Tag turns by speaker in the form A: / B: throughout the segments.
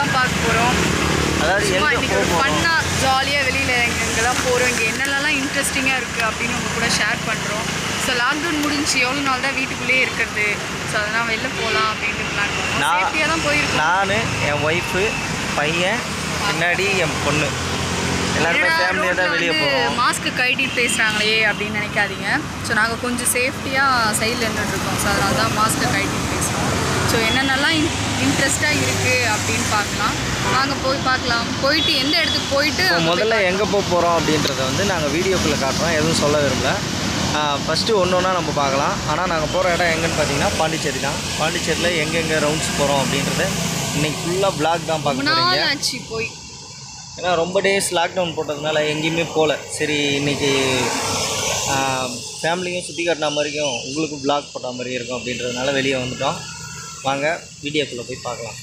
A: தான் பார்க்க போகிறோம்
B: அதாவது
A: சும்மா
B: எங்கே
A: இன்னைக்கு ஒரு
B: போக போகிறோம்
A: ஃபன்னாக ஜாலியாக வெளியில் எங்கெங்கெல்லாம் போகிறோம் இங்கே என்னென்னலாம் இன்ட்ரெஸ்டிங்காக இருக்குது அப்படின்னு உங்க கூட ஷேர் பண்ணுறோம் ஸோ லாக்டவுன் முடிஞ்சு எவ்வளோ நாள் தான் வீட்டுக்குள்ளேயே இருக்கிறது ஸோ அதெல்லாம் வெளில போகலாம் அப்படின்னு பிளான் பண்ணுறோம்
B: நான்-
A: சேஃப்டியாக தான் போயிருக்கோம்
B: நான் என் ஒய்ஃபு பையன் பின்னாடி என் பொண்ணு எல்லாருமே ஃபேமிலியாக தான் வெளியே போவோம்
A: மாஸ்க்கு கழட்டிட்டு பேசுகிறாங்களே அப்படின்னு நினைக்காதீங்க ஸோ நாங்கள் கொஞ்சம் சேஃப்டியாக சைடில் இருந்துகிட்ருக்கோம் ஸோ அதனால தான் மாஸ்க்கை கழட்டிட்டு பேசுகிறோம் ஸோ என்னென்னலாம் இன் இன்ட்ரெஸ்ட்டாக இருக்குது அப்படின்னு பார்க்கலாம் வாங்க போய் பார்க்கலாம் போயிட்டு எந்த இடத்துக்கு போயிட்டு
B: இப்போ
A: அங்க போய்
B: முதல்ல எங்கே போக போகிறோம் அப்படின்றத வந்து நாங்கள் வீடியோக்குள்ளே காட்டுறோம் எதுவும் சொல்ல விரும்பல ஃபஸ்ட்டு ஒன்று ஒன்றா நம்ம பார்க்கலாம் ஆனால் நாங்கள் போகிற இடம் எங்கன்னு பார்த்தீங்கன்னா பாண்டிச்சேரி தான் பாண்டிச்சேரியில் எங்கெங்கே ரவுண்ட்ஸ் போகிறோம் அப்படின்றத இன்னைக்கு ஃபுல்லாக vlog தான்
A: ரொம்ப
B: பார்க்க
A: நாள்
B: போகிறீங்க
A: ஆச்சு போய்
B: ஏன்னா ரொம்ப டேஸ் லாக்டவுன் போட்டதுனால எங்கேயுமே போகல சரி இன்னைக்கு ஃபேமிலியும் சுற்றி காட்டின மாதிரியும் உங்களுக்கு vlog போட்ட மாதிரி இருக்கும் அப்படின்றதுனால வெளியே வந்துட்டோம் வாங்க வீடியோக்குள்ளே போய் பார்க்கலாம்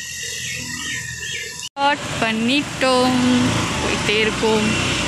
A: ஸ்டார்ட் பண்ணிட்டோம் போயிட்டே இருக்கோம்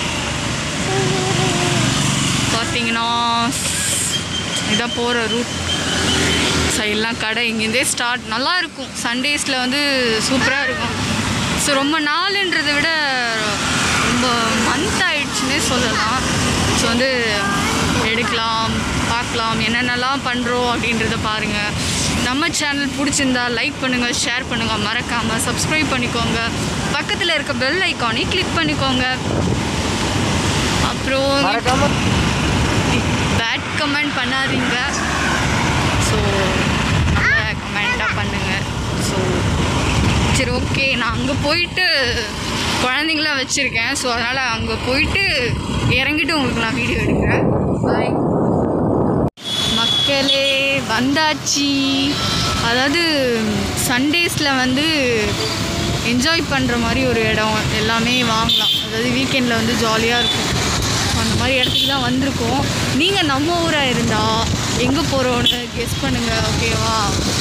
A: பார்த்தீங்கன்னா இதான் போகிற ரூட் சைட்லாம் கடை இங்கேருந்தே ஸ்டார்ட் நல்லா இருக்கும் சண்டேஸில் வந்து சூப்பராக இருக்கும் ஸோ ரொம்ப நாளுன்றதை விட ரொம்ப மந்த் ஆயிடுச்சுன்னே சொல்லலாம் ஸோ வந்து எடுக்கலாம் பார்க்கலாம் என்னென்னலாம் பண்ணுறோம் அப்படின்றத பாருங்கள் நம்ம சேனல் பிடிச்சிருந்தா லைக் பண்ணுங்கள் ஷேர் பண்ணுங்கள் மறக்காமல் சப்ஸ்கிரைப் பண்ணிக்கோங்க பக்கத்தில் இருக்க பெல் ஐக்கானை கிளிக் பண்ணிக்கோங்க அப்புறம்
B: மறக்காம
A: பேட் கமெண்ட் பண்ணாதீங்க ஸோ நல்ல கமெண்ட்டாக பண்ணுங்கள் ஸோ சரி ஓகே நான் அங்கே போயிட்டு குழந்தைங்களாம் வச்சுருக்கேன் ஸோ அதனால் அங்கே போயிட்டு இறங்கிட்டு உங்களுக்கு நான் வீடியோ எடுக்கிறேன் பாய் மக்களே வந்தாச்சு அதாவது சண்டேஸில் வந்து என்ஜாய் பண்ணுற மாதிரி ஒரு இடம் எல்லாமே வாங்கலாம் அதாவது வீக்கெண்டில் வந்து ஜாலியாக இருக்கும் அந்த மாதிரி இடத்துக்கு தான் வந்திருக்கோம் நீங்கள் நம்ம ஊராக இருந்தால் எங்கே போகிறோன்னு கெஸ் பண்ணுங்கள் ஓகேவா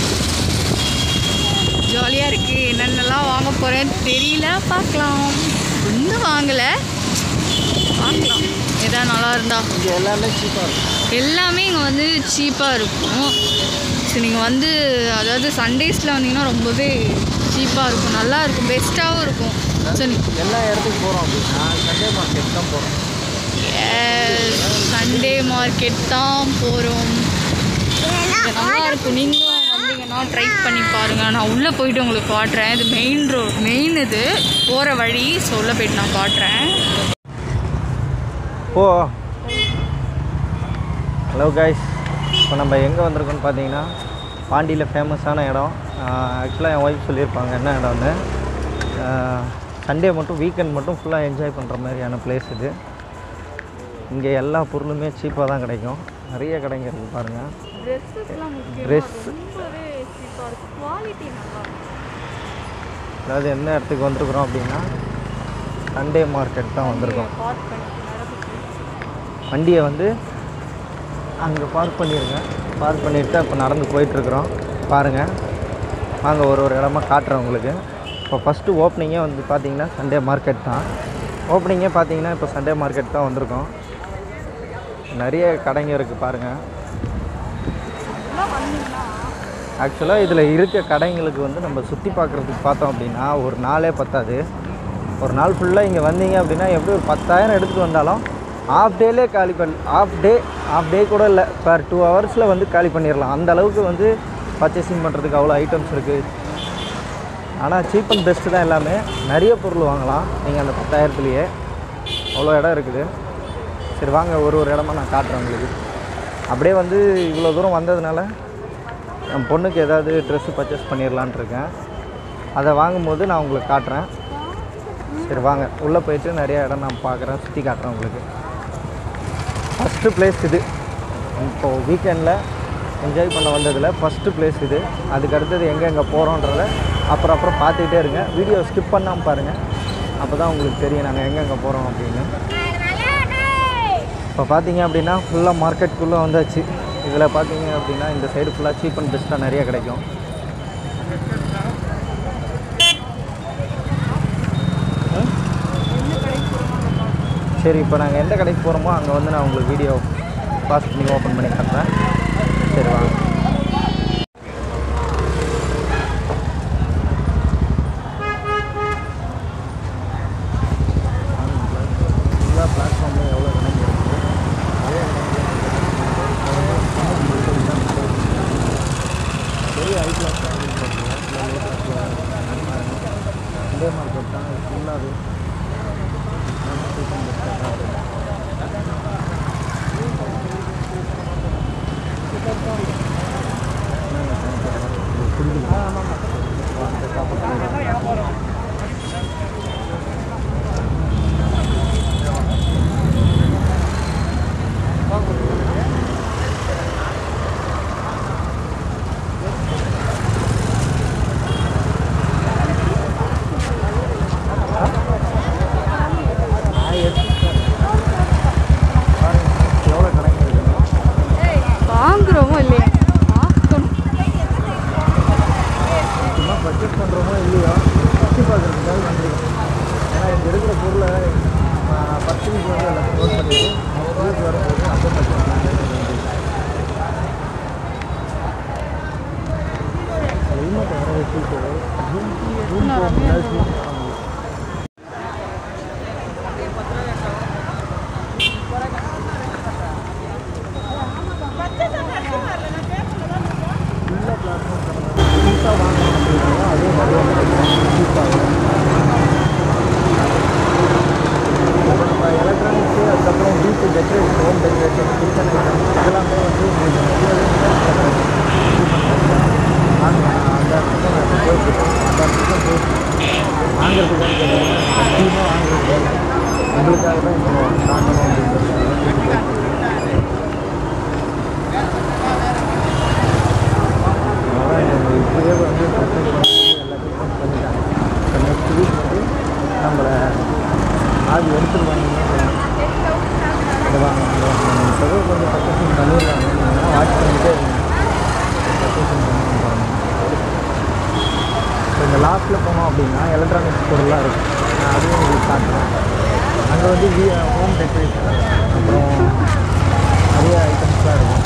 A: ஜாலியாக இருக்குது என்னென்னலாம் வாங்க போகிறேன்னு தெரியல பார்க்கலாம் ஒன்றும் வாங்கலை பார்க்கலாம் எதாவது நல்லா இருந்தா
B: இங்கே எல்லாமே சீப்பாக இருக்கும்
A: எல்லாமே இங்கே வந்து சீப்பாக இருக்கும் ஸோ நீங்கள் வந்து அதாவது சண்டேஸில் வந்தீங்கன்னா ரொம்பவே சீப்பாக இருக்கும் நல்லா இருக்கும் பெஸ்ட்டாகவும் இருக்கும் ஸோ
B: எல்லா இடத்துக்கு போகிறோம் அப்படின்னா சண்டே மார்க்கெட் தான் போகிறோம்
A: சண்டே மார்க்கெட் தான் போகிறோம் நல்லா இருக்கும் நீங்களும் வந்தீங்கன்னா ட்ரை பண்ணி பாருங்கள் நான் உள்ளே போயிட்டு உங்களுக்கு காட்டுறேன் இது மெயின் ரோட் மெயின் இது போகிற வழி ஸோ உள்ளே போயிட்டு நான் காட்டுறேன்
B: ஓ ஹலோ கைஸ் இப்போ நம்ம எங்கே வந்திருக்கோம்னு பார்த்தீங்கன்னா பாண்டியில் ஃபேமஸான இடம் ஆக்சுவலாக என் ஒய்ஃப் சொல்லியிருப்பாங்க என்ன இடம்னு சண்டே மட்டும் வீக்கெண்ட் மட்டும் ஃபுல்லாக என்ஜாய் பண்ணுற மாதிரியான பிளேஸ் இது இங்கே எல்லா பொருளுமே சீப்பாக தான் கிடைக்கும் நிறைய கடைங்க இருக்குது பாருங்கள்
A: ட்ரெஸ்ஸஸ்லாம்
B: Dress.
A: ரொம்பவே சீப்பாக இருக்கும் குவாலிட்டி நல்லா
B: அதாவது எந்த இடத்துக்கு வந்திருக்கிறோம் அப்படின்னா சண்டே மார்க்கெட் தான் வந்திருக்கோம்
A: பார்க் பண்ணி நடந்துச்சு
B: வண்டியை வந்து அங்கே பார்க் பண்ணிடுங்க பார்க் பண்ணிட்டு இப்போ நடந்து போயிட்டுருக்குறோம் பாருங்கள் வாங்க ஒரு ஒரு இடமா காட்டுறேன் உங்களுக்கு இப்போ ஃபஸ்ட்டு ஓப்பனிங்கே வந்து பார்த்தீங்கன்னா சண்டே மார்க்கெட் தான் ஓப்பனிங்கே பார்த்தீங்கன்னா இப்போ சண்டே மார்க்கெட் தான் வந்திருக்கோம் நிறைய கடைங்க இருக்குது பாருங்கள் ஆக்சுவலாக இதில் இருக்க கடைங்களுக்கு வந்து நம்ம சுற்றி பார்க்குறதுக்கு பார்த்தோம் அப்படின்னா ஒரு நாளே பத்தாது ஒரு நாள் ஃபுல்லாக இங்கே வந்தீங்க அப்படின்னா எப்படி ஒரு பத்தாயிரம் எடுத்துகிட்டு வந்தாலும் ஆஃப் டேலே காலி பண்ண ஆஃப் டே ஆஃப் டே கூட இல்லை பர் டூ ஹவர்ஸில் வந்து காலி பண்ணிடலாம் அந்த அளவுக்கு வந்து பர்ச்சேசிங் பண்ணுறதுக்கு அவ்வளோ ஐட்டம்ஸ் இருக்குது ஆனால் சீப் அண்ட் பெஸ்ட்டு தான் எல்லாமே நிறைய பொருள் வாங்கலாம் நீங்கள் அந்த பத்தாயிரத்துலேயே அவ்வளோ இடம் இருக்குது சரி வாங்க ஒரு ஒரு இடமா நான் காட்டுறேன் உங்களுக்கு அப்படியே வந்து இவ்வளோ தூரம் வந்ததுனால என் பொண்ணுக்கு ஏதாவது ட்ரெஸ்ஸு பர்ச்சேஸ் பண்ணிடலான்ட்டு இருக்கேன் அதை வாங்கும்போது நான் உங்களுக்கு காட்டுறேன் சரி வாங்க உள்ளே போயிட்டு நிறைய இடம் நான் பார்க்குறேன் சுற்றி காட்டுறேன் உங்களுக்கு ஃபஸ்ட்டு பிளேஸ் இது இப்போது வீக்கெண்டில் என்ஜாய் பண்ண வந்ததில் ஃபஸ்ட்டு பிளேஸ் இது அதுக்கு அடுத்தது எங்கே எங்கே போகிறோன்றத அப்புறம் அப்புறம் பார்த்துக்கிட்டே இருங்க வீடியோ ஸ்கிப் பண்ணாமல் பாருங்கள் அப்போ தான் உங்களுக்கு தெரியும் நாங்கள் எங்கெங்கே போகிறோம் அப்படின்னு இப்போ பார்த்தீங்க அப்படின்னா ஃபுல்லாக மார்க்கெட்டுக்குள்ளே வந்தாச்சு இதில் பார்த்தீங்க அப்படின்னா இந்த சைடு ஃபுல்லாக சீப் அண்ட் பெஸ்ட்டாக நிறைய கிடைக்கும் ம்? சரி இப்போ நாங்கள் எந்த கடைக்கு போகிறோமோ அங்கே வந்து நான் உங்களுக்கு வீடியோ பாஸ் பண்ணி ஓப்பன் பண்ணி காட்டுறேன் சரி வாங்க சண்டே மார்க்கெட் தான் ஃபுல்லாகவே எவ்வளோ கடைங்க இருக்குன்னு
A: வாங்குறோமோ இல்லையா பார்க்கணும்
B: சும்மா பர்ச்சேஸ் பண்ணுறோமோ இல்லையோ சுற்றி பார்க்குறதுக்காக வந்துருக்கோம் ஏன்னா இங்கே இருக்கிற பொருளை பர்ச்சேஸ் வந்து எல்லாத்தையும் நோட் பண்ணிட்டு வீட்டுக்கு வரும்போது அப்படியே பர்ச்சேஸ் பண்ணி ஹெல்மெட் வர வச்சுட்டு ரூம் ரூம் போக ஃபுல்லாக பிளாட்ஃபார்ம் புதுசாக வாங்கணும் அப்படின்னா அதே மாதிரியே சீப்பாக இப்போ நம்ம எலக்ட்ரானிக்ஸு அதுக்கப்புறம் வீட்டு decoration home decoration kitchen item இதெல்லாமே வந்து உங்களுக்கு நிறையவே வாங்கலாம் அந்த இடத்துக்கு நான் இப்போ போயிட்டுருக்கேன் அந்த இடத்துக்கு போயிட்டு வாங்குறதுக்காக கேட்டீங்கன்னா சத்தியமாக வாங்குறது உங்களுக்காக தான் இப்போ வாங்கணும் அப்படின்றது அதனால் நம்ம இப்போவே வந்து பர்ச்சேஸ் பண்ணி எல்லாத்தையும் பண்ணிட்டாங்க இப்போ நெக்ஸ்ட் வீக் வந்து நம்மளை ஆதி எடுத்துட்டு வாங்கிங்கன்னா இதை வாங்க இதை வாங்க இப்போவே கொஞ்சம் பர்ச்சேசிங் பண்ணிடுறாங்க நீங்கள் வாட்ச் பண்ணிகிட்டே இருங்க பர்ச்சேசிங் பண்ணி பாருங்க இப்போ இந்த லாஸ்ட்டில் போனோம் அப்படின்னா எலக்ட்ரானிக்ஸ் பொருளாக இருக்கும் நான் அதையும் உங்களுக்கு காட்டுறேன் அங்கே வந்து வீ ஹோம் டெக்கரேஷன் அப்புறம் நிறைய ஐட்டம்ஸ்லாம் இருக்கும்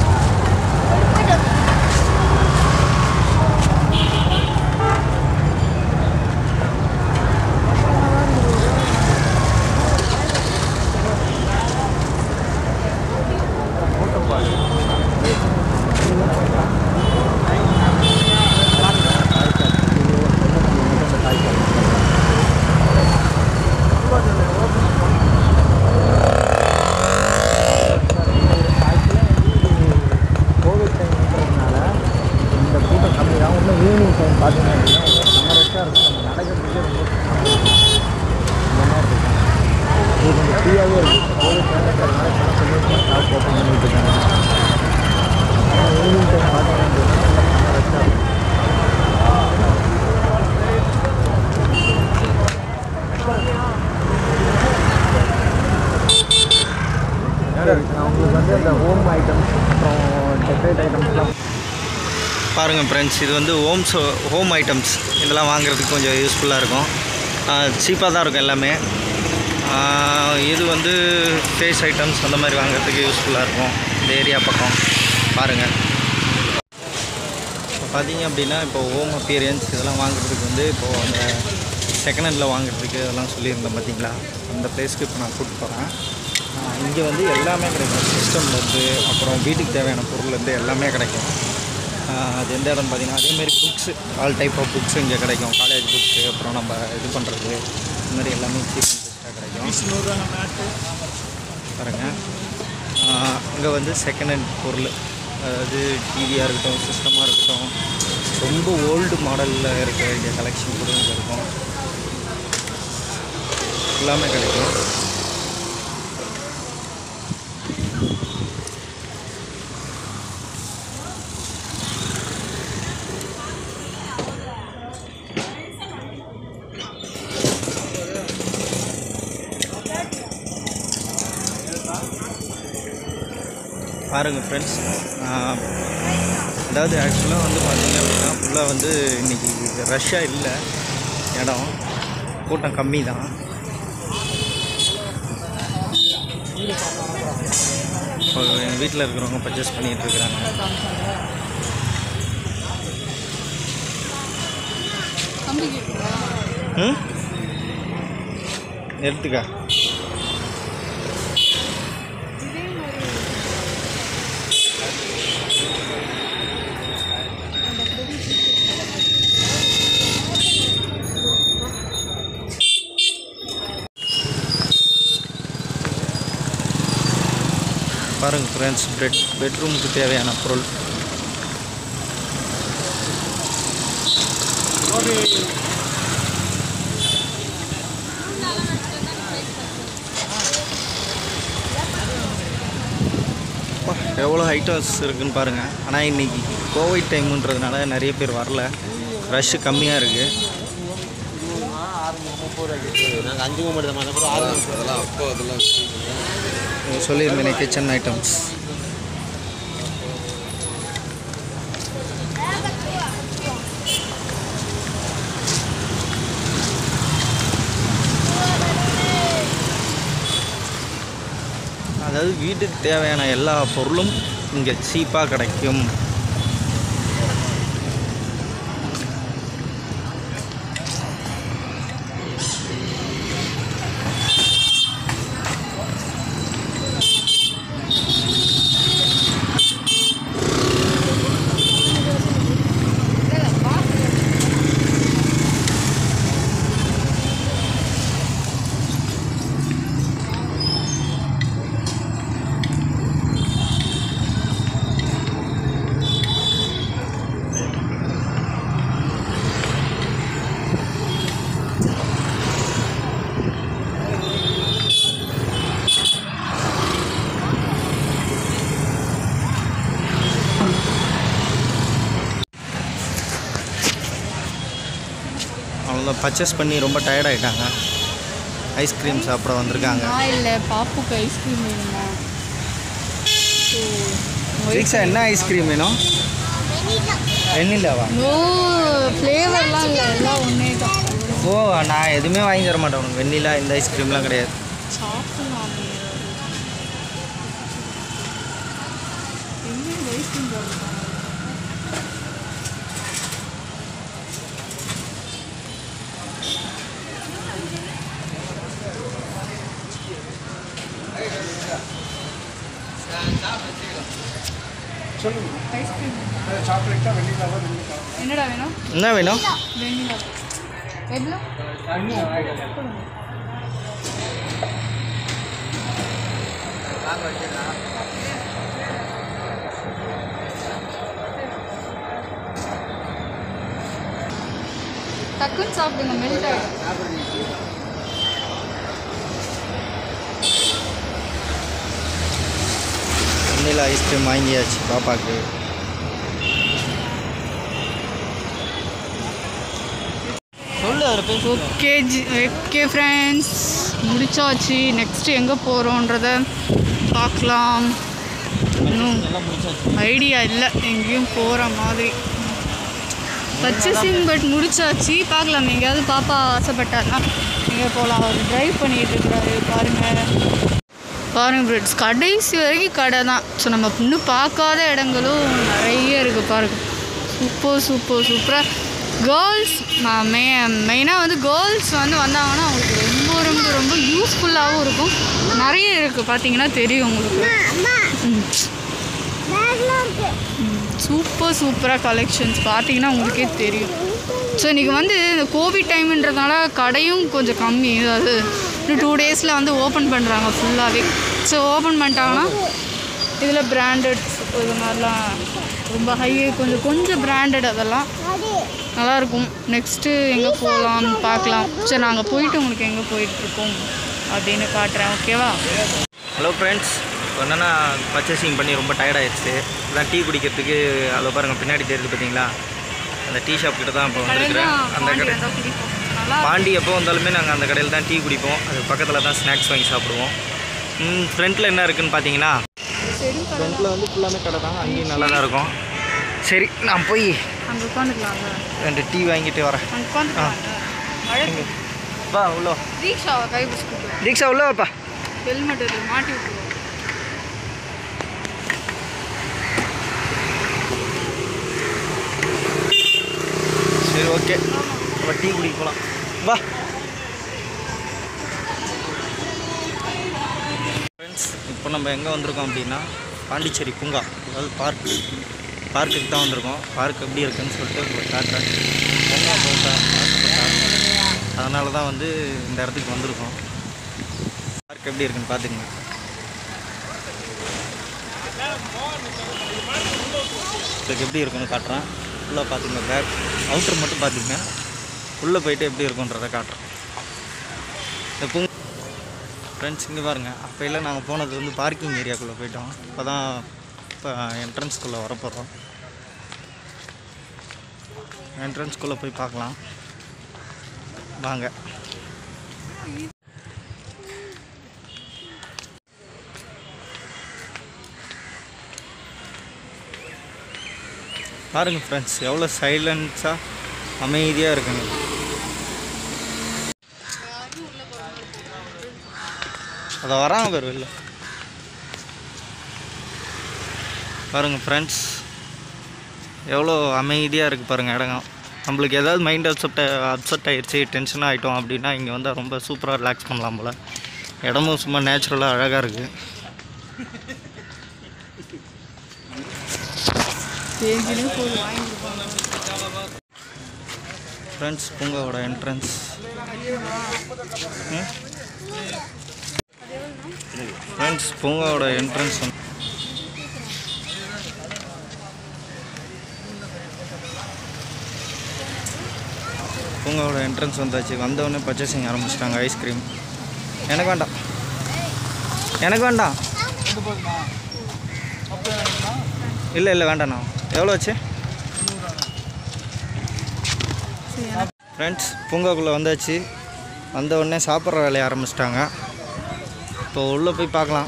B: கோவிட் டைம்ன்றதுனால இந்த கூட்டம் கம்மி தான் இன்னும் ஈவினிங் டைம் பார்த்தீங்க அப்படின்னா இன்னும் செம்ம ரஷ்ஷாக இருக்கும் நம்ம நடக்கிறதுக்கே ரொம்ப கஷ்டமா இருக்கும். இந்த மாதிரி இருக்கும் இது கொஞ்சம் ஃப்ரீயாகவே இருக்கும் கோவிட் டைம்ன்றதுனால கொஞ்சம் கொஞ்சமாக ஸ்டாக் ஓப்பன் பண்ணிட்டு இருக்காங்க ஆனால் ஈவினிங் டைம் பார்த்தீங்க அப்படின்னா இன்னும் செம்ம ரஷ்ஷாக இருக்கும் நான் உங்களுக்கு வந்து அந்த ஹோம் ஐட்டம்ஸ் அப்புறம் டெக்கரேட் ஐட்டம்ஸ்லாம்
C: பாருங்கள் ஃப்ரெண்ட்ஸ் இது வந்து ஹோம்ஸ் ஹோம் ஐட்டம்ஸ் இதெல்லாம் வாங்குறதுக்கு கொஞ்சம் யூஸ்ஃபுல்லாக இருக்கும் சீப்பாக தான் இருக்கும் எல்லாமே ஆஹ் இது வந்து ஃபேஸ் ஐட்டம்ஸ் அந்த மாதிரி வாங்குறதுக்கு யூஸ்ஃபுல்லாக இருக்கும் இந்த ஏரியா பக்கம் பாருங்கள் இப்போ பார்த்தீங்க அப்படின்னா இப்போ ஹோம் அப்பியரன்ஸ் இதெல்லாம் வாங்குறதுக்கு வந்து இப்போது அந்த செகண்ட் ஹேண்டில் வாங்குறதுக்கு அதெல்லாம் சொல்லியிருந்தேன் பார்த்தீங்களா அந்த பிளேஸ்க்கு இப்போ நான் கூப்பிட்டு போகிறேன் இங்கே வந்து எல்லாமே கிடைக்கும் சிஸ்டம்லேருந்து அப்புறம் வீட்டுக்கு தேவையான பொருள்லேருந்து எல்லாமே கிடைக்கும் ஆஹ் அது எந்த இடம் பார்த்தீங்கன்னா அதேமாரி books all type of books இங்கே கிடைக்கும் காலேஜ் புக்ஸு அப்புறம் நம்ம இது பண்ணுறது இந்த மாதிரி எல்லாமே சீப் பெஸ்ட்டாக கிடைக்கும் பாருங்கள் இங்கே வந்து செகண்ட் ஹேண்ட் பொருள் அதாவது டிவியாக இருக்கட்டும் சிஸ்டமாக இருக்கட்டும் ரொம்ப ஓல்டு மாடலில் இருக்க இங்கே கலெக்ஷன் கூட இங்கே இருக்கும் எல்லாமே கிடைக்கும் பாருங்கள் ஃப்ரெண்ட்ஸ் அதாவது ஆக்சுவலாக வந்து பார்த்தீங்க அப்படின்னா ஃபுல்லாக வந்து இன்றைக்கி ரஷ்ஷாக இல்லை இடம் கூட்டம் கம்மி தான் இப்போ எங்கள் வீட்டில் இருக்கிறவங்க பர்ச்சேஸ் பண்ணிகிட்டு இருக்கிறாங்க
A: தம்பி கேட்குறா
C: ம் எடுத்துக்கா பாருங்கள் ஃப்ரெண்ட்ஸ் பெட் பெட்ரூமுக்கு தேவையான பொருள் அப்பா, எவ்வளோ ஐட்டம்ஸ் இருக்குன்னு பாருங்கள் ஆனால் இன்றைக்கி கோவிட் டைமுன்றதுனால நிறைய பேர் வரல ரஷ்ஷு கம்மியாக இருக்குது
D: நாங்கள் அஞ்சு மட்டும் தான் அப்புறம் ஆறு அதெல்லாம் அப்போ அதெல்லாம்
C: சொல்லியிருந்தேனே கிச்சன் ஐட்டம்ஸ் அதாவது வீட்டுக்கு தேவையான எல்லா பொருளும் இங்கே சீப்பாக கிடைக்கும் அவ்வளோதான் பர்ச்சேஸ் பண்ணி ரொம்ப டயர்ட் ஆகிட்டாங்க ஐஸ்கிரீம் சாப்பிட வந்திருக்காங்க
A: நான் இல்லை பாப்புக்கு ஐஸ்கிரீம் வேணுமா ஸோ
C: ரீக்ஸா என்ன ஐஸ்கிரீம் வேணும் வெண்ணிலாவா
A: நோ ஃப்ளேவர்லாம் இல்லை எல்லாம் ஒன்றே தான்
C: ஓ நான் எதுவுமே வாங்கி தர மாட்டேன் உனக்கு வெண்ணிலா இந்த ஐஸ்கிரீம்லாம் கிடையாது
A: சாப்பிடலாம் என்ன ஐஸ்கிரீம் போடுறாங்க ஐஸ்கிரீம் என்னடா வேணும்
C: என்ன வேணும்
A: வெண்ணிலா எவ்வளோ டக்குன்னு சாப்பிடுங்க மெல்ட் ஆகிடும்
C: வெண்ணிலா ஐஸ்கிரீம் வாங்கியாச்சு பாப்பாக்கு சொல்லு அதில் பேசு
A: ஓகே ஜி ஓகே ஃப்ரெண்ட்ஸ் முடிச்சாச்சு நெக்ஸ்ட் எங்கே போகிறோன்றத பார்க்கலாம் இன்னும்
C: எல்லாம் முடிச்சாச்சு
A: ஐடியா இல்லை எங்கேயும் போகிற மாதிரி பர்ச்சேசிங் பட் முடிச்சாச்சு பார்க்கலாம் எங்கேயாவது பாப்பா ஆசைப்பட்டாருன்னா எங்கே போகலாம் அவர் ட்ரைவ் பண்ணிட்டு இருக்கிறாரு பாருங்கள் பாருங்க ஃப்ரெண்ட்ஸ் கடைசி வரைக்கும் கடை தான் ஸோ நம்ம இன்னும் பார்க்காத இடங்களும் நிறைய இருக்குது பாருங்க சூப்பர் சூப்பர் சூப்பராக கேர்ள்ஸ் மெ மெயினாக வந்து கேர்ள்ஸ் வந்து வந்தாங்கன்னா அவங்களுக்கு ரொம்ப ரொம்ப ரொம்ப யூஸ்ஃபுல்லாகவும் இருக்கும் நிறைய இருக்குது பார்த்தீங்கன்னா தெரியும் உங்களுக்கு ம். சூப்பர் சூப்பராக கலெக்ஷன்ஸ் பார்த்தீங்கன்னா உங்களுக்கே தெரியும் ஸோ இன்றைக்கி வந்து இந்த கோவிட் டைம்ன்றதுனால கடையும் கொஞ்சம் கம்மி அதாவது இன்னும் டூ டேஸில் வந்து ஓப்பன் பண்ணுறாங்க ஃபுல்லாகவே ஸோ ஓப்பன் பண்ணிட்டாங்கன்னா இதில் பிராண்டட்ஸ் இது மாதிரிலாம் ரொம்ப ஹை கொஞ்சம் கொஞ்சம் பிராண்டட் அதெல்லாம் நல்லாயிருக்கும் நெக்ஸ்ட்டு எங்கே போகலாம் பார்க்கலாம் சரி நாங்கள் போயிட்டு உங்களுக்கு எங்கே போயிட்டுருக்கோம் அப்படின்னு காட்டுறேன் ஓகேவா
C: ஹலோ ஃப்ரெண்ட்ஸ் இப்போ என்னென்னா பர்ச்சேசிங் பண்ணி ரொம்ப tired ஆயிடுச்சு அதான் டீ குடிக்கிறதுக்கு அதை பாருங்கள் பின்னாடி தெரியுது பார்த்தீங்களா அந்த டீ ஷாப் கிட்ட தான் இப்போ வந்திருக்கிறேன் அந்த கடை
A: நல்லா
C: பாண்டி எப்போ வந்தாலுமே நாங்கள் அந்த கடையில் தான் டீ குடிப்போம் அது பக்கத்தில் தான் ஸ்நாக்ஸ் வாங்கி சாப்பிடுவோம் ஃப்ரண்ட்டில் என்ன இருக்குன்னு பார்த்தீங்கன்னா ஃப்ரண்ட்டில் வந்து ஃபுல்லாமே கடை தான் அங்கேயும் நல்லா தான் இருக்கும் சரி நான் போய்
A: அங்கே உட்காந்துக்கலாங்க
C: ரெண்டு டீ வாங்கிட்டு வரேன்
A: அங்கே உட்காந்துக்கலாங்க மழை
C: வா உள்ள வா.
A: தீக்ஷாவை கை பிடிச்சிட்டு
C: தீக்ஷா உள்ள வாப்பா
A: ஹெல்மெட் இது மாட்டி விட்டுருவோம்
C: சரி ஓகே நம்ம டீ குடிக்க போகலாம் வா ஃப்ரெண்ட்ஸ் இப்போ நம்ம எங்கே வந்திருக்கோம் அப்படின்னா பாண்டிச்சேரி பூங்கா அதாவது பார்க் பார்க்குக்கு தான் வந்திருக்கோம் பார்க் எப்படி இருக்குன்னு சொல்லிட்டு உங்களுக்கு காட்டுறேன் பொங்கா போட்டா ஆசைப்பட்டா அதனால தான் வந்து இந்த இடத்துக்கு வந்திருக்கோம் பார்க் எப்படி இருக்குன்னு பார்த்துக்குங்க இதுக்கு எப்படி இருக்குன்னு காட்டுறேன் ஃபுல்லாக பார்த்துங்க பேக் அவுட்ரு மட்டும் பார்த்துங்க உள்ளே போயிட்டு எப்படி இருக்குன்றதை காட்டுறேன் இந்த பூங் ஃப்ரெண்ட்ஸ் இங்கே பாருங்கள் அப்போல்லாம் நாங்கள் போனது வந்து பார்க்கிங் ஏரியாக்குள்ளே போயிட்டோம் இப்போ தான் இப்போ என்ட்ரன்ஸ்குள்ளே வரப்போகிறோம் என்ட்ரன்ஸ்குள்ளே போய் பார்க்கலாம் வாங்க பாருங்க ஃப்ரெண்ட்ஸ் எவ்வளோ சைலன்ஸாக அமைதியாக இருக்குங்க அதை வராங்க பேர் வெளில பாருங்கள் ஃப்ரெண்ட்ஸ் எவ்வளோ அமைதியாக இருக்குது பாருங்கள் இடங்க நம்மளுக்கு ஏதாவது மைண்ட் அப்செட் அப்செட் ஆயிடுச்சு டென்ஷன் ஆகிட்டோம் அப்படின்னா இங்கே வந்தால் ரொம்ப சூப்பராக ரிலாக்ஸ் பண்ணலாம் போல் இடமும் சும்மா நேச்சுரலாக அழகாக இருக்குது
A: தேங்கினே போதும் வாங்கி கொடுப்பாங்க
C: ஃப்ரெண்ட்ஸ் பூங்காவோட என்ட்ரன்ஸ் ஃப்ரெண்ட்ஸ் பூங்காவோட என்ட்ரன்ஸ் பூங்காவோட என்ட்ரன்ஸ் வந்தாச்சு வந்தவொடனே பர்ச்சேசிங் ஆரம்பிச்சிட்டாங்க ஐஸ்கிரீம் எனக்கு வேண்டாம் எனக்கு வேண்டாம் இல்லை இல்லை வேண்டாண்ணா எவ்வளோ ஆச்சு ஃப்ரெண்ட்ஸ் பூங்காக்குள்ளே வந்தாச்சு வந்த உடனே சாப்பிட்ற வேலையை ஆரம்பிச்சிட்டாங்க இப்போ உள்ளே போய் பார்க்கலாம்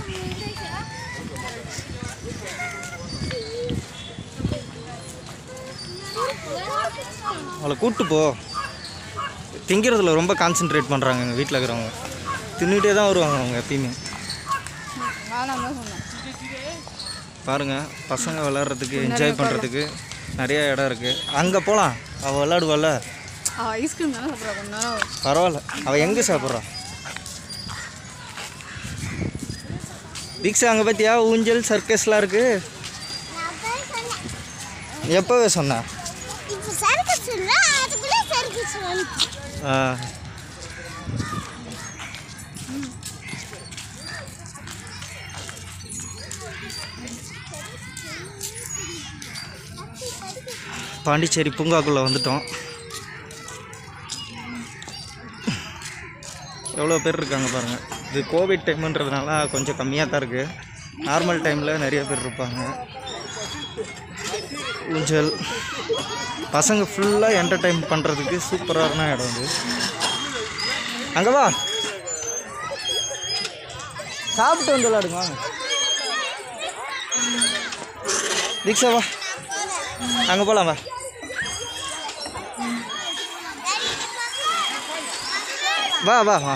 C: அவளை கூப்பிட்டு போ திங்கிறதுல ரொம்ப கான்சென்ட்ரேட் பண்ணுறாங்க எங்கள் வீட்டில் இருக்கிறவங்க தின்னுட்டே தான் வருவாங்க அவங்க எப்பயுமே
A: வேணாம் தான் சொன்னேன்
C: பாருங்கள் பசங்க விளாட்றதுக்கு என்ஜாய் பண்ணுறதுக்கு நிறைய இடம் இருக்குது அங்கே போகலாம் அவள் விளாடுவாள்
A: ஐஸ்கிரீம் தானே சாப்பிட்றா கொஞ்ச நேரம்
C: பரவாயில்ல அவள் எங்கே சாப்பிட்றா தீக்ஷா அங்கே பார்த்தியா ஊஞ்சல் சர்க்கஸ்லாம் இருக்கு எப்போவே சொன்ன
E: இப்போ சர்க்கஸ் சொன்னா அதுக்குள்ளே சர்க்கஸ் வந்து
C: ஆ. பாண்டிச்சேரி பூங்காக்குள்ளே வந்துட்டோம் எவ்வளோ பேர் இருக்காங்க பாருங்கள் இது கோவிட் டைம்ன்றதுனால கொஞ்சம் கம்மியாக தான் இருக்குது நார்மல் டைமில் நிறைய பேர் இருப்பாங்க ஊஞ்சல் பசங்க ஃபுல்லாக என்டர்டைன் பண்ணுறதுக்கு சூப்பரான இடம் இது அங்கே வா சாப்பிட்டு வந்து விளாடுங்க வாங்க தீக்ஷா வா அங்கே போகலாம் வா வா வா வா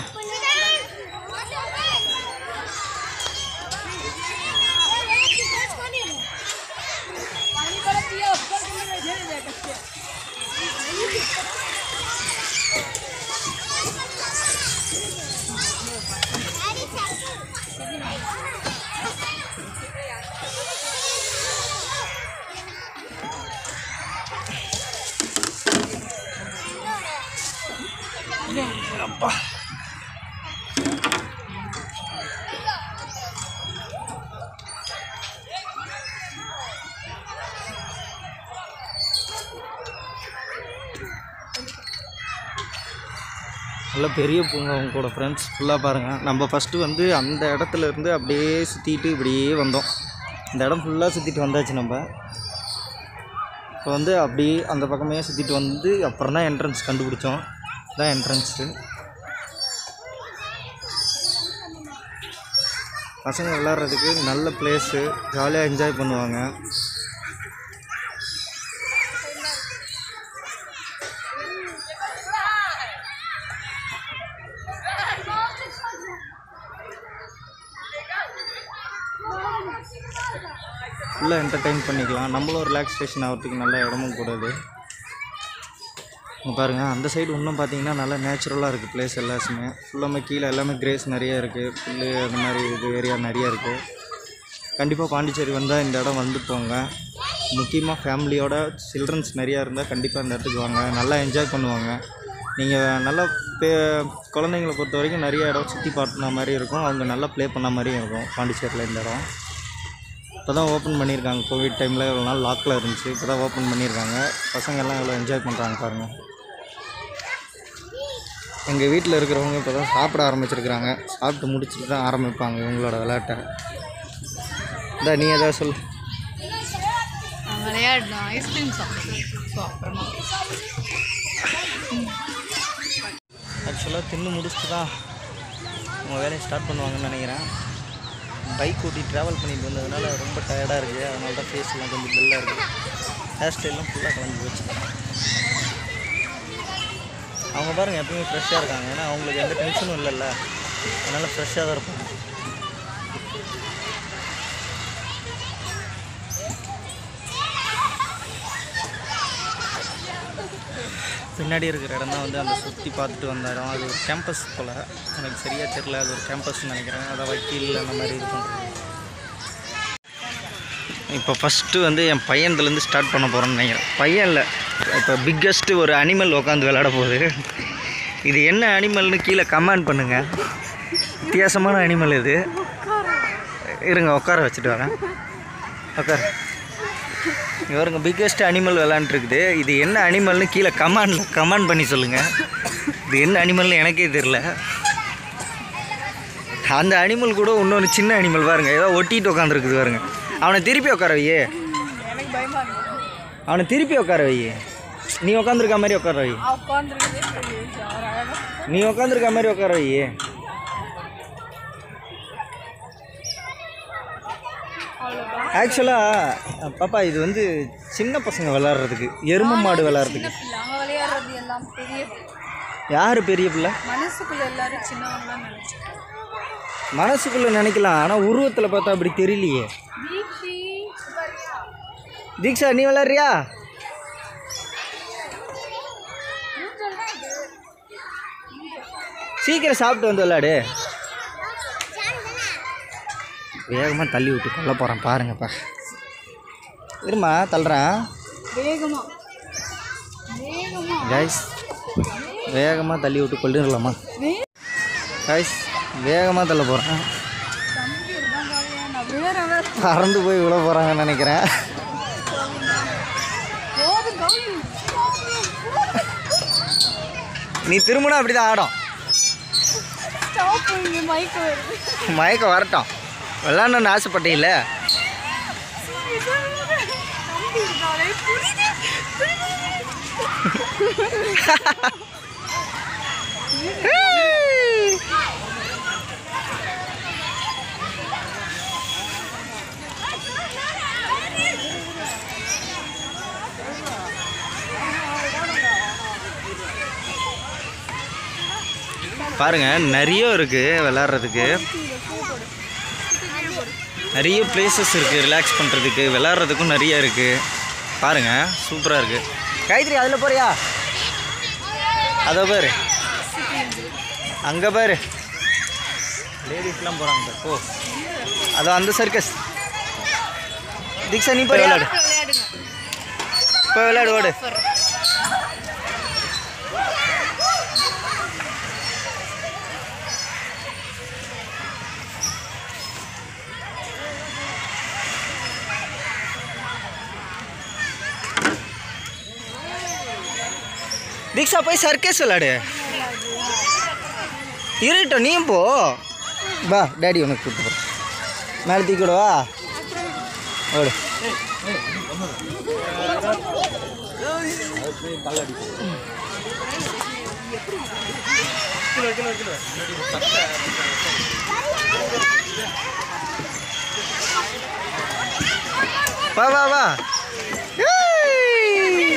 C: நல்ல பெரிய பூங்கா உங்க கூட ஃப்ரெண்ட்ஸ் ஃபுல்லாக பாருங்கள் நம்ம ஃபஸ்ட்டு வந்து அந்த இடத்துல இருந்து அப்படியே சுற்றிட்டு இப்படியே வந்தோம் இந்த இடம் ஃபுல்லாக சுற்றிட்டு வந்தாச்சு நம்ம இப்போ வந்து அப்படியே அந்த பக்கமே சுற்றிட்டு வந்து அப்புறம் தான் என்ட்ரன்ஸ் கண்டுபிடிச்சோம் இதான் என்ட்ரன்ஸு பசங்க விளாட்றதுக்கு நல்ல பிளேஸு ஜாலியாக என்ஜாய் பண்ணுவாங்க ஃபுல்லாக என்டர்டெயின் பண்ணிக்கலாம் நம்மளும் ரிலாக்ஸேஷன் ஆகிறதுக்கு நல்ல இடமும் கூட இது இங்க பாருங்கள் அந்த சைடு இன்னும் பார்த்தீங்கன்னா நல்லா நேச்சுரலாக இருக்குது பிளேஸ் எல்லாமே ஃபுல்லாமே கீழே எல்லாமே கிரேஸ் நிறைய இருக்குது புல்லு அந்த மாதிரி இது ஏரியா நிறைய இருக்குது கண்டிப்பாக பாண்டிச்சேரி வந்தால் இந்த இடம் வந்து போங்க முக்கியமாக ஃபேமிலியோட சில்ட்ரன்ஸ் நிறையா இருந்தால் கண்டிப்பாக இந்த இடத்துக்கு வாங்க நல்லா என்ஜாய் பண்ணுவாங்க நீங்கள் நல்லா பே குழந்தைங்களை பொறுத்த வரைக்கும் நிறைய இடம் சுற்றி பார்த்துன மாதிரி இருக்கும் அவங்க நல்லா ப்ளே பண்ண மாதிரியும் இருக்கும் பாண்டிச்சேரியில் இந்த இடம் இப்போ தான் ஓப்பன் பண்ணியிருக்காங்க கோவிட் டைமில் இவ்வளோ நாள் லாக்கில் இருந்துச்சு இப்போ தான் ஓப்பன் பண்ணியிருக்காங்க பசங்கள்லாம் எவ்வளோ என்ஜாய் பண்ணுறாங்க பாருங்கள் எங்கள் வீட்டில் இருக்கிறவங்க இப்போ தான் சாப்பிட ஆரம்பிச்சிருக்கிறாங்க சாப்பிட்டு முடிச்சுட்டு தான் ஆரம்பிப்பாங்க இவங்களோட விளையாட்டை இந்த நீ ஏதாவது சொல்
A: நான் விளையாடணும் ஐஸ்கிரீம் சாப்பிடணும் ஸோ அப்புறமா
C: ஆக்சுவலாக தின்னு முடிச்சுட்டு தான் அவங்க வேலையை ஸ்டார்ட் பண்ணுவாங்கன்னு நினைக்கிறேன் பைக் ஓட்டி ட்ராவல் பண்ணிட்டு வந்ததுனால ரொம்ப டயர்டாக இருக்குது அதனால தான் ஃபேஸ்லாம் கொஞ்சம் டல்லாக இருக்குது ஹேர் ஸ்டைல்லாம் ஃபுல்லாக கலந்து போச்சு அவங்க பாருங்கள் எப்பயுமே ஃப்ரெஷ்ஷாக இருக்காங்க ஏன்னா அவங்களுக்கு எந்த டென்ஷனும் இல்லைல்ல அதனால் ஃப்ரெஷ்ஷாக தான் இருப்பாங்க பின்னாடி இருக்கிற இடம் தான் வந்து அந்த சுற்றி பார்த்துட்டு வந்த இடம் அது ஒரு கேம்பஸ் போல் எனக்கு சரியாக தெரில அது ஒரு கேம்பஸ்னு நினைக்கிறேன் அதை வக்கீல் அந்த மாதிரி இது பண்ணுறது இப்போ ஃபஸ்ட்டு வந்து என் பையன்துலேருந்து ஸ்டார்ட் பண்ண போகிறேன்னு நினைக்கிறேன் பையன் இல்லை இப்போ பிக்கஸ்ட்டு ஒரு அனிமல் உட்காந்து விளையாட போகுது இது என்ன அனிமல்னு கீழே கமெண்ட் பண்ணுங்கள் வித்தியாசமான அனிமல் இது இருங்க உட்கார வச்சுட்டு வரேன் உட்கார் இவருங்க பிக்கெஸ்ட் அனிமல் விளாண்டுருக்குது இது என்ன அனிமல்னு கீழே கமாண்டில் கமெண்ட் பண்ணி சொல்லுங்கள் இது என்ன அனிமல்னு எனக்கே தெரில அந்த அனிமல் கூட இன்னொன்று சின்ன அனிமல் பாருங்க ஏதோ ஒட்டிட்டு உட்காந்துருக்குது பாருங்க அவனை திருப்பி உட்கார வையே அவனை திருப்பி உட்கார வையே நீ உட்காந்துருக்க மாதிரி உட்கார வை நீ உட்காந்துருக்க மாதிரி உட்கார வையே ஆக்சுவலாக பாப்பா இது வந்து சின்ன பசங்க விளாட்றதுக்கு எருமை மாடு விளாட்றதுக்கு
A: நாங்கள் விளையாடுறது எல்லாம் பெரிய
C: யார் பெரிய பிள்ளை
A: மனசுக்குள்ள எல்லாரும் சின்னவங்களாம் நினைச்சேன்
C: மனசுக்குள்ளே நினைக்கலாம் ஆனால் உருவத்தில் பார்த்தா அப்படி தெரியலையே தீக்ஷா நீ விளாட்றியா சீக்கிரம் சாப்பிட்டு வந்து விளாடு வேகமாக தள்ளி விட்டு கொல்ல போகிறேன் பாருங்கப்பா இருமா தள்ளுறேன்
A: வேகமா வேகமா
C: கைஸ் வேகமாக தள்ளி விட்டு கொள்ளிடலாமா கைஸ் வேகமாக தள்ள போகிறேன்
A: நான் வேற வேற
C: பறந்து போய் விழ போகிறாங்கன்னு நினைக்கிறேன்
A: போதும் கவுனி
C: நீ திரும்பினா அப்படி தான் ஆடும்
A: ஸ்டாப் இங்கே மயக்க வருது
C: மயக்கம் வரட்டும் விளாட்ணுன்னு ஆசைப்பட்டீங்கள
A: தம்பி இருக்காளே புரியுது
C: பாருங்க நிறைய இருக்குது விளாட்றதுக்கு நிறைய பிளேசஸ் இருக்குது ரிலாக்ஸ் பண்ணுறதுக்கு விளாட்றதுக்கும் நிறைய இருக்குது பாருங்கள் சூப்பராக இருக்குது காயத்ரி அதில் போறியா அதோ பாரு அங்கே பாரு லேடிஸ்லாம் போகிறாங்க பாரு ஓ அதோ அந்த சர்க்கஸ் தீக்ஷா நீ போய் விளையாடு
A: விளையாடுங்க
C: போய் விளையாடு ஓடு தீக்ஷா போய் சர்க்கஸ் விளாடு இருட்டோம் நீயும் போ வா டேடி உனக்கு கூப்பிட்டு போகிறேன் மேலே தூக்கி விடவா ஓடு வா வா வா ஏய்!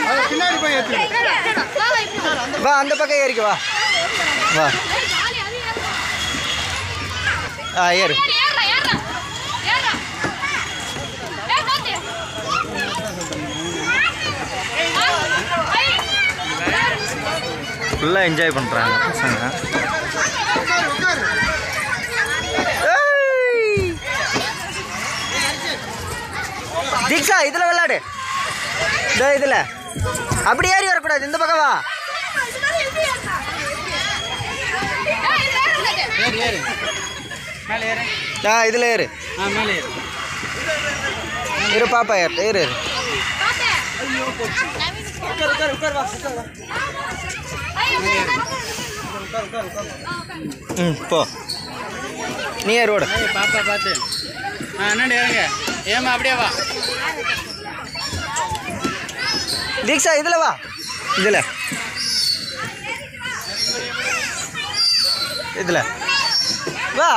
C: வா அந்த பக்கம் ஏறிக்க வா வா ஆ ஏறு ஃபுல்லாக என்ஜாய் பண்ணுறாங்க பசங்க ஏய்! தீக்ஷா இதில் விளாடு இதோ இதில் அப்படி ஏறி வரக்கூடாது இந்த பக்கம் வா ஆ இதில் ஏறு
D: மேலே ஏறு
B: இரு பாப்பா இரு இரு இரு. ம் போ நீ ரோடு
F: பாப்பா பார்த்து ஆ என்னடி இறங்க ஏமா அப்படியே வா
B: தீக்ஷா இதில் வா இதில் இதில் வா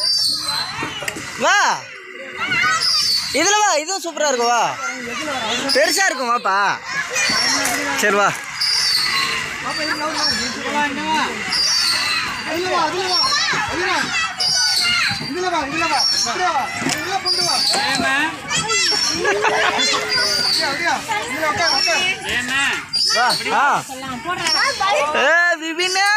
B: வா இதில் வா இதுவும் சூப்பராக இருக்கும் வா பெருசாக இருக்கும் வாப்பா சரி வா
F: ஏமா ஏமா
B: வா ஆ ஏ விபினா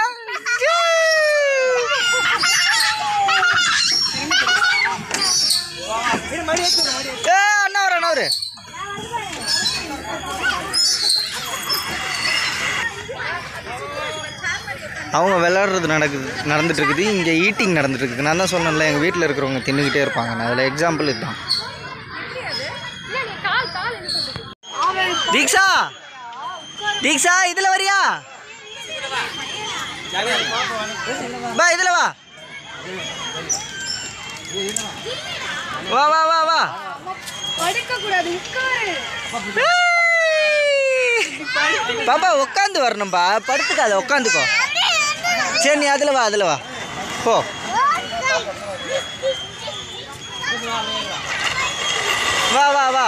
B: ஏ அண்ணா வர அண்ணா வரு அவங்க விளையாடுறது நடக்குது நடந்துட்டு இருக்குது இங்கே ஈட்டிங் நடந்துட்டு இருக்குது நான் தான் சொன்னேன்ல எங்கள் வீட்டில் இருக்கிறவங்க தின்னுக்கிட்டே இருப்பாங்க நான் அதில் எக்ஸாம்பிள் இதுதான் தீக்ஷா தீக்ஷா இதில் வரியா வா இதில் வா வா வா வா வா பாப்பா உட்காந்து வரணும்பா படுத்துக்காத உட்காந்துக்கோ சரி நீ அதில் வா அதில் வா போ வா வா வா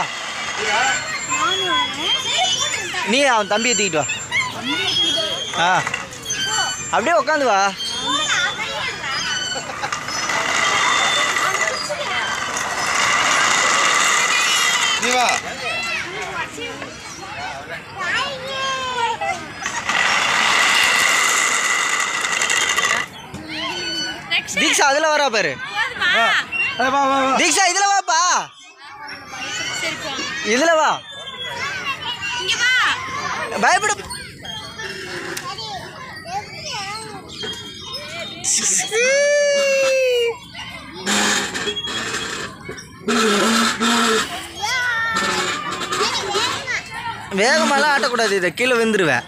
B: நீ அவன் தம்பியை தூக்கிட்டு வா ஆ அப்படியே உட்காந்து வா
D: நீ வா
B: தீக்ஷா அதில் வரா பாரு தீக்ஷா இதில் வாப்பா இதில் வா பயப்பட வேகமாலாம் ஆட்டக்கூடாது இதை கீழே விழுந்துருவேன்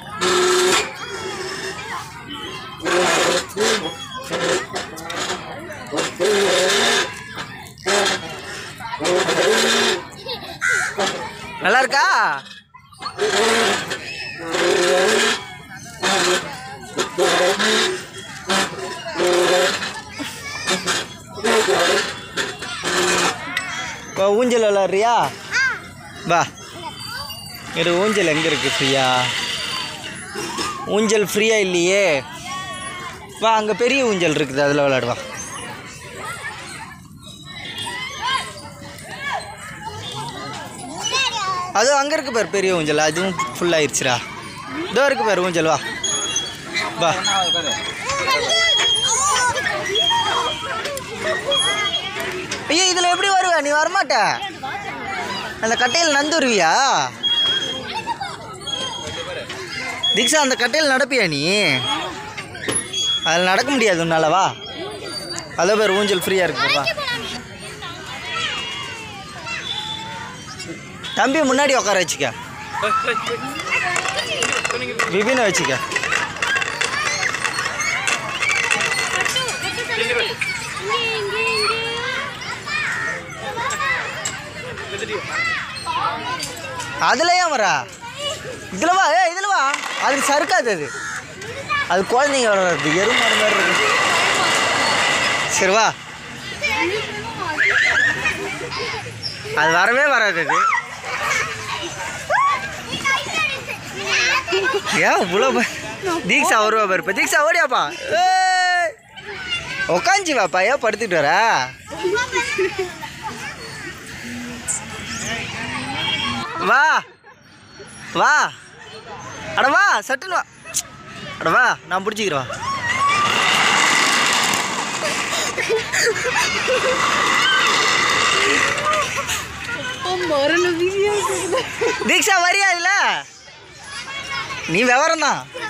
B: நல்லா இருக்கா வா, ஊஞ்சல் விளாட்றியா வா இரு ஊஞ்சல் எங்கே இருக்கு ஃப்ரீயா ஊஞ்சல் ஃப்ரீயா இல்லையே வா அங்கே பெரிய ஊஞ்சல் இருக்குது அதில் விளாடுவா அதுவும் அங்கே இருக்கு பாரு பெரிய ஊஞ்சல் அதுவும் ஃபுல் ஆயிடுச்சுடா இதோ இருக்கு பாரு ஊஞ்சல் வா வா ஐயோ இதில் எப்படி வருவ நீ வரமாட்ட அந்த கட்டையில் நந்து வருவியா தீக்ஷா அந்த கட்டையில் நடப்பியா நீ அதில் நடக்க முடியாது உன்னால வா அதோ பேர் ஊஞ்சல் ஃப்ரீயாக இருக்கு பாரு, வா தம்பி முன்னாடி உட்கார வச்சுக்க விபினை வச்சுக்க அதுல ஏன் வரா இதுல வா ஏ இதுல வா அது சறுக்காது அது அது குழந்தைங்க வர்றது எருமாடு மாதிரி இருக்கு சரி வா அது வரவே வராது அது ஏன் இவ்வளோ ப- தீக்ஷா வருவா பாரு இப்போ தீக்ஷா ஓடியாப்பா ஏய். உக்காஞ்சி வாப்பா ஏன் படுத்துட்டு வர வா வா அட வா சட்டுன்னு வா அட வா நான் பிடிச்சிக்கிறேன் வா தீக்ஷா வரியா இதுல நீ விவரம் தான்